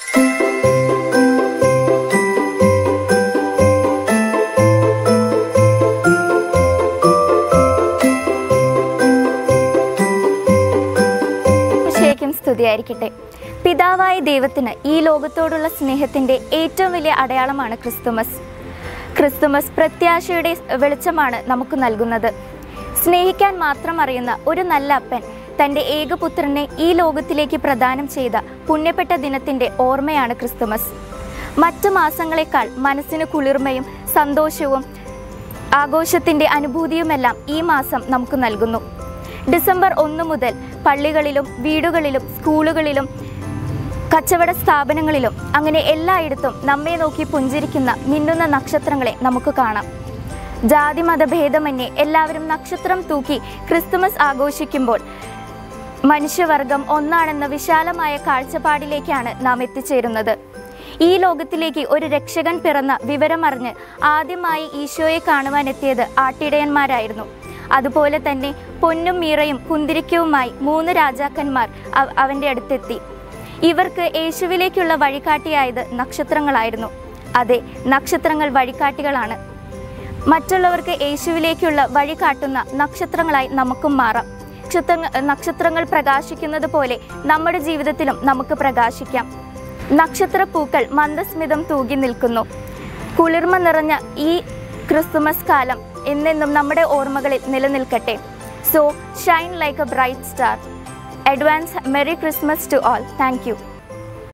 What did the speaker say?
ശേഖം സ്തുതിയായിരിക്കട്ടെ പിതാവായ ദൈവത്തിന് ഈ ലോകത്തോടുള്ള സ്നേഹത്തിന്റെ ഏറ്റവും വലിയ അടയാളമാണ് ക്രിസ്തുമസ് ക്രിസ്തുമസ് പ്രത്യാശയുടെ വെളിച്ചമാണ് നമുക്ക് നൽകുന്നത് സ്നേഹിക്കാൻ മാത്രം അറിയുന്ന ഒരു നല്ല അപ്പൻ തൻ്റെ ഏകപുത്രനെ ഈ ലോകത്തിലേക്ക് പ്രദാനം ചെയ്ത പുണ്യപ്പെട്ട ദിനത്തിന്റെ ഓർമ്മയാണ് ക്രിസ്തുമസ് മറ്റു മാസങ്ങളെക്കാൾ മനസ്സിന് കുളിർമയും സന്തോഷവും ആഘോഷത്തിന്റെ അനുഭൂതിയുമെല്ലാം ഈ മാസം നമുക്ക് നൽകുന്നു ഡിസംബർ ഒന്ന് മുതൽ പള്ളികളിലും വീടുകളിലും സ്കൂളുകളിലും കച്ചവട സ്ഥാപനങ്ങളിലും അങ്ങനെ എല്ലായിടത്തും നമ്മെ നോക്കി പുഞ്ചിരിക്കുന്ന മിന്നുന്ന നക്ഷത്രങ്ങളെ നമുക്ക് കാണാം ജാതി മതഭേദമന്യേ എല്ലാവരും നക്ഷത്രം തൂക്കി ക്രിസ്തുമസ് ആഘോഷിക്കുമ്പോൾ മനുഷ്യവർഗം ഒന്നാണെന്ന വിശാലമായ കാഴ്ചപ്പാടിലേക്കാണ് നാം എത്തിച്ചേരുന്നത് ഈ ലോകത്തിലേക്ക് ഒരു രക്ഷകൻ പിറന്ന വിവരമറിഞ്ഞ് ആദ്യമായി ഈശോയെ കാണുവാനെത്തിയത് ആട്ടിടയന്മാരായിരുന്നു അതുപോലെ തന്നെ പൊന്നും മീറയും കുന്തിരിക്കവുമായി മൂന്ന് രാജാക്കന്മാർ അവ- അവന്റെ അടുത്തെത്തി ഇവർക്ക് യേശുവിലേക്കുള്ള വഴികാട്ടിയായത് നക്ഷത്രങ്ങളായിരുന്നു അതെ നക്ഷത്രങ്ങൾ വഴികാട്ടികളാണ് മറ്റുള്ളവർക്ക് യേശുവിലേക്കുള്ള വഴി കാട്ടുന്ന നക്ഷത്രങ്ങളായി നമുക്കും മാറാം നക്ഷത്രങ്ങൾ നക്ഷത്രങ്ങൾ പ്രകാശിക്കുന്നത് പോലെ നമ്മുടെ ജീവിതത്തിലും നമുക്ക് പ്രകാശിക്കാം നക്ഷത്രപ്പൂക്കൾ മന്ദസ്മിതം തൂകി നിൽക്കുന്നു കുളിർമ നിറഞ്ഞ ഈ ക്രിസ്തുമസ് കാലം എന്നെന്നും നമ്മുടെ ഓർമ്മകളിൽ നിലനിൽക്കട്ടെ so shine like a bright star advance merry Christmas to all thank U